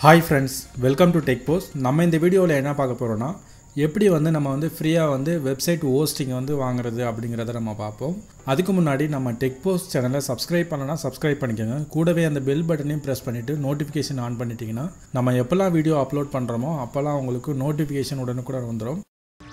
hi friends welcome to tech post நம்ம இந்த வீடியோவில் என்ன பார்க்க போகிறோன்னா எப்படி வந்து நம்ம வந்து ஃப்ரீயாக வந்து வெப்சைட் ஹோஸ்டிங் வந்து வாங்குறது அப்படிங்கிறத நம்ம பார்ப்போம் அதுக்கு முன்னாடி நம்ம டெக் போஸ்ட் சேனலை சப்ஸ்கிரைப் பண்ணலன்னா சப்ஸ்கிரைப் பண்ணிக்கோங்க கூடவே அந்த பெல் பட்டனையும் ப்ரெஸ் பண்ணிவிட்டு நோட்டிஃபிகேஷன் ஆன் பண்ணிட்டீங்கன்னா நம்ம எப்போல்லாம் வீடியோ அப்லோட் பண்ணுறோமோ அப்போல்லாம் உங்களுக்கு நோட்டிஃபிகேஷன் உடனுக்குடன் வந்துடும்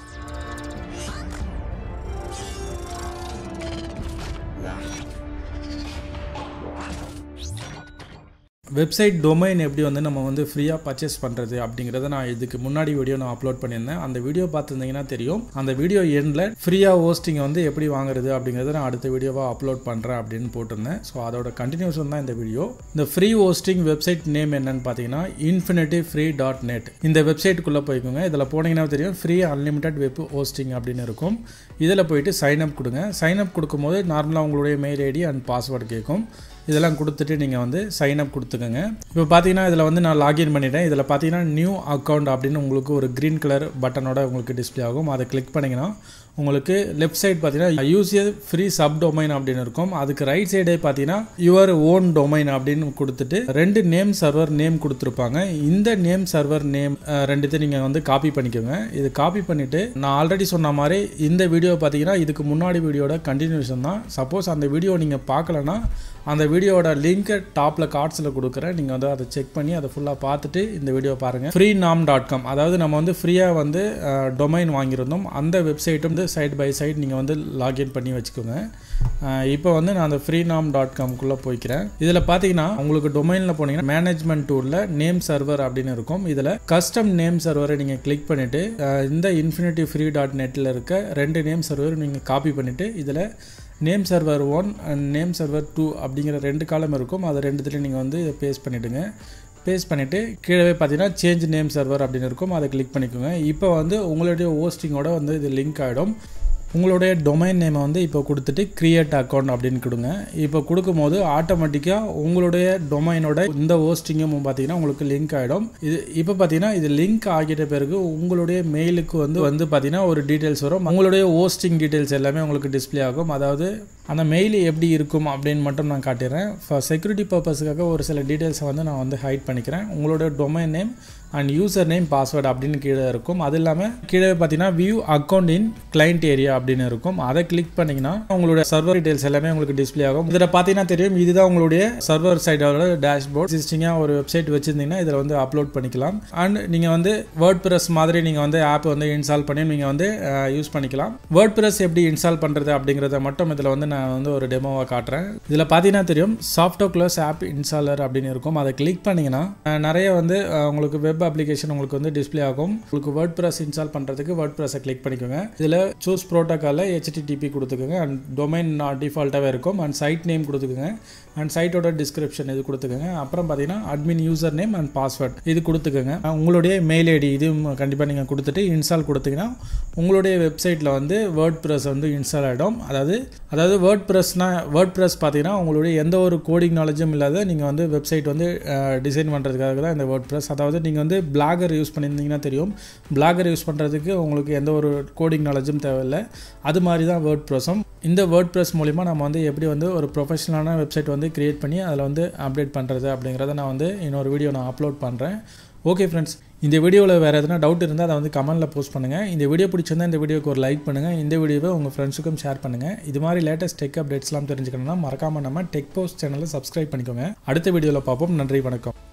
வெப்சைட் டொமைன் எப்படி வந்து நம்ம வந்து ஃப்ரீயாக பர்ச்சேஸ் பண்ணுறது அப்படிங்கிறத நான் இதுக்கு முன்னாடி வீடியோ நான் அப்லோட் பண்ணியிருந்தேன் அந்த வீடியோ பார்த்துருந்தீங்கன்னா தெரியும் அந்த வீடியோ எண்டில் ஃப்ரீயாக ஹோஸ்டிங் வந்து எப்படி வாங்குறது அப்படிங்கிறத நான் அடுத்த வீடியோவாக அப்லோட் பண்ணுறேன் அப்படின்னு போட்டிருந்தேன் ஸோ அதோட கண்டினியூஷன் தான் இந்த வீடியோ இந்த ஃப்ரீ ஹோஸ்டிங் வெப்சைட் நேம் என்னன்னு பார்த்தீங்கன்னா இன்ஃபினிட்டி ஃப்ரீ டாட் நெட் இந்த வெப்சைட்டுக்குள்ளே போய்க்கோங்க இதில் போனீங்கன்னா தெரியும் ஃப்ரீ அன்லிமிட்டட் வெப் ஹோஸ்டிங் அப்படின்னு இருக்கும் இதில் போயிட்டு சைன் அப் கொடுங்க சைன் அப் கொடுக்கும்போது நார்மலாக உங்களுடைய மெயில் ஐடி அண்ட் பாஸ்வேர்டு கேட்கும் இதெல்லாம் கொடுத்துட்டு நீங்கள் வந்து சைன் அப் கொடுத்துக்கோங்க இப்போ பார்த்தீங்கன்னா இதில் வந்து நான் லாகின் பண்ணிட்டேன் இதில் பார்த்தீங்கன்னா நியூ அக்கௌண்ட் அப்படின்னு உங்களுக்கு ஒரு க்ரீன் கலர் பட்டனோட உங்களுக்கு டிஸ்பிளே ஆகும் அதை கிளிக் பண்ணிங்கன்னா உங்களுக்கு லெஃப்ட் சைடு பார்த்தீங்கன்னா யூசியர் ஃப்ரீ சப் டொமைன் அப்படின்னு இருக்கும் அதுக்கு ரைட் சைடே பார்த்தீங்கன்னா யுவர் ஓன் டொமைன் அப்படின்னு கொடுத்துட்டு ரெண்டு நேம் சர்வர் நேம் கொடுத்துருப்பாங்க இந்த நேம் சர்வர் நேம் ரெண்டுத்தையும் நீங்கள் வந்து காப்பி பண்ணிக்கோங்க இது காப்பி பண்ணிவிட்டு நான் ஆல்ரெடி சொன்ன மாதிரி இந்த வீடியோ பார்த்தீங்கன்னா இதுக்கு முன்னாடி வீடியோட கண்டினியூஷன் தான் சப்போஸ் அந்த வீடியோ நீங்கள் பார்க்கலன்னா அந்த வீடியோட லிங்க்கை டாப்பில் கார்ட்ஸில் கொடுக்குறேன் நீங்கள் வந்து அதை செக் பண்ணி அதை ஃபுல்லாக பார்த்துட்டு இந்த வீடியோ பாருங்கள் ஃப்ரீ நாம் டாட் காம் அதாவது நம்ம வந்து ஃப்ரீயாக வந்து டொமைன் வாங்கியிருந்தோம் அந்த வெப்சைட்டும் வந்து சைட் பை சைட் நீங்கள் வந்து லாகின் பண்ணி வச்சுக்கோங்க இப்போ வந்து நான் அந்த ஃப்ரீ நாம் டாட் காம்குள்ளே போய்க்கிறேன் இதில் பார்த்தீங்கன்னா உங்களுக்கு டொமைனில் போனீங்கன்னா மேனேஜ்மெண்ட் டூலில் நேம் சர்வர் அப்படின்னு இருக்கும் இதில் கஸ்டம் நேம் சர்வரை நீங்கள் கிளிக் பண்ணிவிட்டு இந்த இன்ஃபினிட்டி ஃப்ரீ டாட் நெட்டில் இருக்க ரெண்டு நேம் சர்வர் நீங்கள் காப்பி பண்ணிவிட்டு இதில் name server one and name server two அப்படிங்கிற ரெண்டு காலம் இருக்கும் அதை ரெண்டுத்துலேயும் நீங்கள் வந்து பேஸ்ட் பண்ணிவிடுங்க பேஸ்ட் பண்ணிவிட்டு கீழே பார்த்தீங்கன்னா சேஞ்ச் நேம் சர்வர் அப்படின்னு இருக்கும் அதை கிளிக் பண்ணிக்கோங்க இப்போ வந்து உங்களுடைய ஹோஸ்டிங்கோட வந்து இது லிங்க் ஆகிடும் உங்களுடைய டொமைன் நேமை வந்து இப்போ கொடுத்துட்டு க்ரியேட் அக்கௌண்ட் அப்படின்னு கொடுங்க இப்போ கொடுக்கும்போது ஆட்டோமேட்டிக்காக உங்களுடைய டொமைனோட இந்த ஹோஸ்டிங்கும் பார்த்தீங்கன்னா உங்களுக்கு லிங்க் ஆகிடும் இது இப்போ பார்த்தீங்கன்னா இது லிங்க் ஆகிட்ட பிறகு உங்களுடைய மெயிலுக்கு வந்து வந்து பார்த்தீங்கன்னா ஒரு டீட்டெயில்ஸ் வரும் உங்களுடைய ஹோஸ்டிங் டீட்டெயில்ஸ் எல்லாமே உங்களுக்கு டிஸ்பிளே ஆகும் அதாவது அந்த மெயில் எப்படி இருக்கும் அப்படின்னு மட்டும் நான் காட்டிடுறேன் ஃபார் செக்யூரிட்டி பர்பஸுக்காக ஒரு சில டீட்டெயில்ஸை வந்து நான் வந்து ஹைட் பண்ணிக்கிறேன் உங்களோட domain name and user name password அப்படின்னு கீழே இருக்கும் அது இல்லாமல் கீழே பார்த்தீங்கன்னா view account in client area அப்படின்னு இருக்கும் அதை கிளிக் பண்ணிங்கன்னா உங்களோட சர்வர் டீடைல்ஸ் எல்லாமே உங்களுக்கு டிஸ்பிளே ஆகும் இதில் பார்த்தீங்கன்னா தெரியும் இதுதான் உங்களுடைய சர்வர் சைடோட டேஷ்போர்ட் எக்ஸிஸ்டிங்காக ஒரு வெப்சைட் வச்சுருந்தீங்கன்னா இதில் வந்து அப்லோட் பண்ணிக்கலாம் அண்ட் நீங்கள் வந்து வேர்ட் ப்ரெஸ் மாதிரி நீங்கள் வந்து ஆப் வந்து இன்ஸ்டால் பண்ணி நீங்கள் வந்து யூஸ் பண்ணிக்கலாம் வேர்ட் ப்ரெஸ் எப்படி இன்ஸ்டால் பண்ணுறது அப்படிங்கிறத மட்டும் இதில் வந்து நான் வந்து ஒரு டெமோவாக காட்டுறேன் இதில் பார்த்தீங்கன்னா தெரியும் சாஃப்ட்வேர் க்ளோஸ் ஆப் இன்ஸ்டாலர் அப்படின்னு இருக்கும் அதை கிளிக் பண்ணிங்கன்னா நிறைய வந்து உங்களுக்கு வெப் அப்ளிகேஷன் உங்களுக்கு வந்து டிஸ்பிளே ஆகும் உங்களுக்கு வேர்ட் ப்ரெஸ் இன்ஸ்டால் பண்ணுறதுக்கு வேர்ட் ப்ரெஸ்ஸை கிளிக் பண்ணிக்கோங்க இதில் சூஸ் ப்ரோட்டோக்காலில் ஹெச்டிடிபி கொடுத்துக்கோங்க அண்ட் டொமைன் டிஃபால்ட்டாகவே இருக்கும் அண்ட் சைட் நேம் கொடுத்துக்கோங்க அண்ட் சைட்டோட டிஸ்கிரிப்ஷன் இது கொடுத்துக்கோங்க அப்புறம் பார்த்தீங்கன்னா admin user name and password இது கொடுத்துக்கோங்க உங்களுடைய மெயில் ஐடி இதுவும் கண்டிப்பாக நீங்கள் கொடுத்துட்டு இன்ஸ்டால் கொடுத்தீங்கன்னா உங்களுடைய வெப்சைட்டில் வந்து வேர்ட் ப்ரெஸ் வந்து இன்ஸ்டால் ஆகிடும் அதாவது அதாவது வேர்ட் ப்ரெஸ்னால் வேர்ட் ப்ரெஸ் பார்த்தீங்கன்னா உங்களுடைய எந்த ஒரு கோடிங் நாலேஜும் இல்லாத நீங்கள் வந்து வெப்சைட் வந்து டிசைன் பண்ணுறதுக்காக தான் இந்த வேர்ட் ப்ரெஸ் அதாவது நீங்கள் வந்து பிளாகர் யூஸ் பண்ணியிருந்தீங்கன்னா தெரியும் பிளாகர் யூஸ் பண்ணுறதுக்கு உங்களுக்கு எந்த ஒரு கோடிங் நாலேஜும் தேவையில்லை அது மாதிரி தான் வேர்ட் ப்ரெஸ்ஸும் இந்த வேர்ட் ப்ரெஸ் மூலிமா நம்ம வந்து எப்படி வந்து ஒரு ப்ரொஃபஷனலான வெப்சைட் வந்து க்ரியேட் பண்ணி அதில் வந்து அப்டேட் பண்ணுறது அப்படிங்கிறத நான் வந்து இன்னொரு வீடியோ நான் அப்லோட் பண்ணுறேன் ஓகே ஃப்ரெண்ட்ஸ் இந்த வீடியோவில் வேறு எதனா டவுட் இருந்தால் அதை வந்து கமெண்ட்டில் போஸ்ட் பண்ணுங்கள் இந்த வீடியோ பிடிச்சிருந்தால் இந்த வீடியோக்கு ஒரு லைக் பண்ணுங்கள் இந்த வீடியோவை உங்கள் ஃப்ரெண்ட்ஸுக்கும் ஷேர் பண்ணுங்கள் இது மாதிரி லேட்டஸ்ட் டெக் அப்டேட்ஸ்லாம் தெரிஞ்சுக்கணும்னா மறக்காமல் நம்ம டெக் போஸ்ட் சேனலை சப்ஸ்கிரைப் பண்ணிக்கோங்க அடுத்த வீடியோவில் பார்ப்போம் நன்றி வணக்கம்